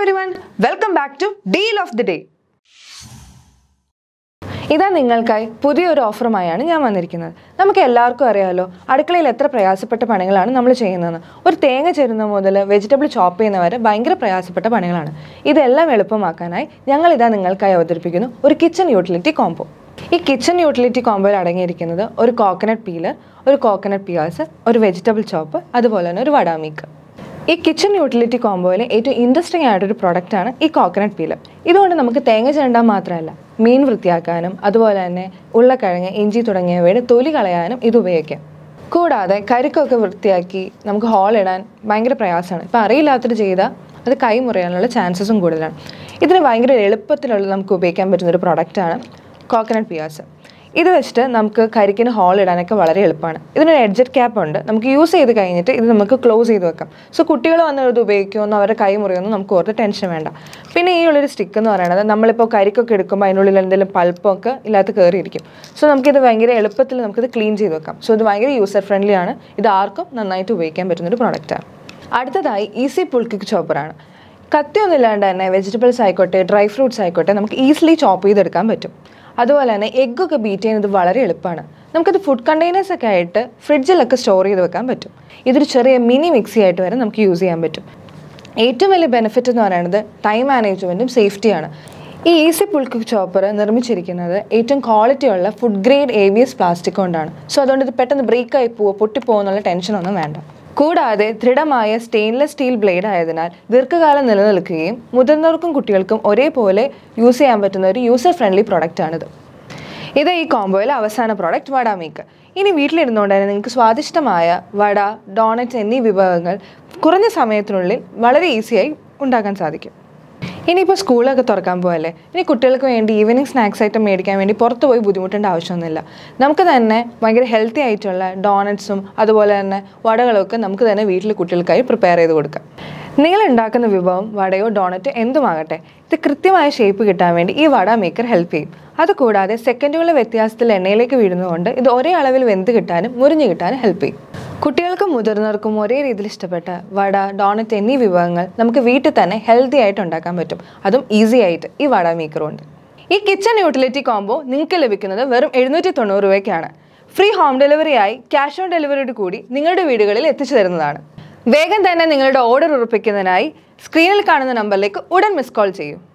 every everyone welcome back to deal of the day ഇതാ നിങ്ങൾക്കായി പുതിയൊരു ഓഫറുമായാണ് ഞാൻ വന്നിരിക്കുന്നത് നമുക്ക് എല്ലാവർക്കും അറിയാമല്ലോ അടുക്കളയിൽ എത്ര പ്രയാസപ്പെട്ട പണികളാണ് നമ്മൾ ചെയ്യുന്നത് ഒരു തേങ്ങ ചേരുന്ന മുതൽ വെജിറ്റബിൾ ചോപ്പ് ചെയ്യുന്ന വരെ ഭയങ്കര പ്രയാസപ്പെട്ട പണികളാണ് ഇതെല്ലാം എളുപ്പമാക്കാനായി ഞങ്ങൾ ഇതാ നിങ്ങൾക്കായി അവതരിപ്പിക്കുന്നു ഒരു കിച്ചൺ യൂട്ടിലിറ്റി കോംബോ ഈ കിച്ചൺ യൂട്ടിലിറ്റി കോംബോയിൽ അടങ്ങിയിരിക്കുന്നത് ഒരു കോക്കനട്ട് പീലർ ഒരു കോക്കനട്ട് പിയാസ് ഒരു വെജിറ്റബിൾ ചോപ്പ് അതുപോലെ തന്നെ ഒരു വടാമീക്ക് ഈ കിച്ചൺ യൂട്ടിലിറ്റി കോംബോയിലെ ഏറ്റവും ഇൻട്രസ്റ്റിംഗ് ആയിട്ടൊരു പ്രൊഡക്റ്റാണ് ഈ കോക്കനട്ട് പീലർ ഇതുകൊണ്ട് നമുക്ക് തേങ്ങ ചേണ്ടാൻ മാത്രമല്ല മീൻ വൃത്തിയാക്കാനും അതുപോലെ തന്നെ ഉരുളക്കിഴങ്ങ് ഇഞ്ചി തുടങ്ങിയവയുടെ തൊലി കളയാനും ഇത് ഉപയോഗിക്കാം കൂടാതെ കരിക്കൊക്കെ വൃത്തിയാക്കി നമുക്ക് ഹോൾ ഇടാൻ ഭയങ്കര പ്രയാസമാണ് ഇപ്പം അറിയില്ലാത്തൊരു ചെയ്താൽ അത് കൈ മുറിയാനുള്ള ചാൻസസും കൂടുതലാണ് ഇതിന് ഭയങ്കര എളുപ്പത്തിലുള്ള നമുക്ക് ഉപയോഗിക്കാൻ പറ്റുന്ന ഒരു പ്രൊഡക്റ്റാണ് കോക്കനട്ട് പിയാസ് ഇത് വെച്ചിട്ട് നമുക്ക് കരിക്കിന് ഹോൾ ഇടാനൊക്കെ വളരെ എളുപ്പമാണ് ഇതിനൊരു എഡ്ജറ്റ് ക്യാപ്പ് ഉണ്ട് നമുക്ക് യൂസ് ചെയ്ത് കഴിഞ്ഞിട്ട് ഇത് നമുക്ക് ക്ലോസ് ചെയ്ത് വെക്കാം സോ കുട്ടികൾ വന്ന് ഇത് ഉപയോഗിക്കുമെന്നോ അവരുടെ കൈ മുറിയുമെന്നോ നമുക്ക് ഓർത്ത് ടെൻഷൻ വേണ്ട പിന്നെ ഈ ഉള്ളൊരു സ്റ്റിക്ക് എന്ന് പറയുന്നത് നമ്മളിപ്പോൾ കരിക്കൊക്കെ എടുക്കുമ്പോൾ അതിനുള്ളിൽ എന്തെങ്കിലും പൾപ്പൊക്കെ ഇല്ലാത്ത കയറിയിരിക്കും സോ നമുക്കിത് ഭയങ്കര എളുപ്പത്തിൽ നമുക്കിത് ക്ലീൻ ചെയ്ത് വെക്കാം സോ ഇത് ഭയങ്കര യൂസർ ഫ്രണ്ട്ലി ആണ് ഇത് ആർക്കും നന്നായിട്ട് ഉപയോഗിക്കാൻ പറ്റുന്നൊരു പ്രോഡക്റ്റാണ് അടുത്തതായി ഈസി പുൾക്കിക്ക് ചോപ്പറാണ് കത്തിയൊന്നും ഇല്ലാണ്ട് തന്നെ വെജിറ്റബിൾസ് ആയിക്കോട്ടെ ഡ്രൈ ഫ്രൂട്ട്സ് ആയിക്കോട്ടെ നമുക്ക് ഈസിലി ചോപ്പ് ചെയ്തെടുക്കാൻ പറ്റും അതുപോലെ തന്നെ എഗ്ഗൊക്കെ ബീറ്റ് ചെയ്യുന്നത് വളരെ എളുപ്പമാണ് നമുക്കത് ഫുഡ് കണ്ടെയ്നേഴ്സ് ഒക്കെ ആയിട്ട് ഫ്രിഡ്ജിലൊക്കെ സ്റ്റോർ ചെയ്ത് വെക്കാൻ പറ്റും ഇതൊരു ചെറിയ മിനി മിക്സി ആയിട്ട് വരെ നമുക്ക് യൂസ് ചെയ്യാൻ പറ്റും ഏറ്റവും വലിയ ബെനിഫിറ്റ് എന്ന് പറയുന്നത് ടൈം മാനേജ്മെൻറ്റും സേഫ്റ്റിയാണ് ഈ ഈസി പുൾക്ക് ചോപ്പർ നിർമ്മിച്ചിരിക്കുന്നത് ഏറ്റവും ക്വാളിറ്റിയുള്ള food grade A B S plastic കൊണ്ടാണ് സോ അതുകൊണ്ട് ഇത് പെട്ടെന്ന് ബ്രേക്ക് ആയി പോവോ പൊട്ടിപ്പോകുന്നുള്ള ടെൻഷനൊന്നും വേണ്ട കൂടാതെ ദൃഢമായ സ്റ്റെയിൻലെസ് സ്റ്റീൽ ബ്ലേഡ് ആയതിനാൽ ദീർഘകാലം നിലനിൽക്കുകയും മുതിർന്നവർക്കും കുട്ടികൾക്കും ഒരേപോലെ യൂസ് ചെയ്യാൻ പറ്റുന്ന ഒരു യൂസർ ഫ്രണ്ട്ലി പ്രോഡക്റ്റാണിത് ഇത് ഈ കോംബോയിലെ അവസാന പ്രോഡക്റ്റ് വട മേക്ക് ഇനി വീട്ടിലിരുന്നുകൊണ്ട് തന്നെ നിങ്ങൾക്ക് സ്വാദിഷ്ടമായ വട ഡോണറ്റ് എന്നീ വിഭവങ്ങൾ കുറഞ്ഞ സമയത്തിനുള്ളിൽ വളരെ ഈസിയായി ഉണ്ടാക്കാൻ സാധിക്കും ഇനിയിപ്പോൾ സ്കൂളൊക്കെ തുറക്കാൻ പോകല്ലേ ഇനി കുട്ടികൾക്ക് വേണ്ടി ഈവനിങ് സ്നാക്സ് ഐറ്റം മേടിക്കാൻ വേണ്ടി പുറത്ത് പോയി ബുദ്ധിമുട്ടേണ്ട ആവശ്യമൊന്നുമില്ല നമുക്ക് തന്നെ ഭയങ്കര ഹെൽത്തി ആയിട്ടുള്ള ഡോണറ്റ്സും അതുപോലെ തന്നെ വടകളൊക്കെ നമുക്ക് തന്നെ വീട്ടിൽ കുട്ടികൾക്കായി പ്രിപ്പയർ ചെയ്ത് കൊടുക്കാം നിങ്ങൾ ഉണ്ടാക്കുന്ന വിഭവം വടയോ ഡോണറ്റ് എന്തുമാകട്ടെ ഇത് കൃത്യമായ ഷേപ്പ് കിട്ടാൻ വേണ്ടി ഈ വട മേക്കർ ഹെൽപ്പ് ചെയ്യും അതുകൂടാതെ സെക്കൻഡുകളുടെ വ്യത്യാസത്തിൽ എണ്ണയിലേക്ക് വീഴുന്നതുകൊണ്ട് ഇത് ഒരേ അളവിൽ വെന്ത് കിട്ടാനും മുറിഞ്ഞു കിട്ടാനും ഹെൽപ്പ് ചെയ്യും കുട്ടികൾക്കും മുതിർന്നവർക്കും ഒരേ രീതിയിൽ ഇഷ്ടപ്പെട്ട വട ഡോണറ്റ് എന്നീ വിഭവങ്ങൾ നമുക്ക് വീട്ടിൽ തന്നെ ഹെൽത്തി ആയിട്ട് ഉണ്ടാക്കാൻ പറ്റും അതും ഈസി ആയിട്ട് ഈ വട മേക്കറും ഉണ്ട് ഈ കിച്ചൺ യൂട്ടിലിറ്റി കോംബോ നിങ്ങൾക്ക് ലഭിക്കുന്നത് വെറും എഴുന്നൂറ്റി തൊണ്ണൂറ് രൂപയ്ക്കാണ് ഫ്രീ ഹോം ഡെലിവറിയായി ക്യാഷ് ഓൺ ഡെലിവറിയോട് കൂടി നിങ്ങളുടെ വീടുകളിൽ എത്തിച്ചു തരുന്നതാണ് വേഗം തന്നെ നിങ്ങളുടെ ഓർഡർ ഉറപ്പിക്കുന്നതിനായി സ്ക്രീനിൽ കാണുന്ന നമ്പറിലേക്ക് ഉടൻ മിസ് കോൾ ചെയ്യൂ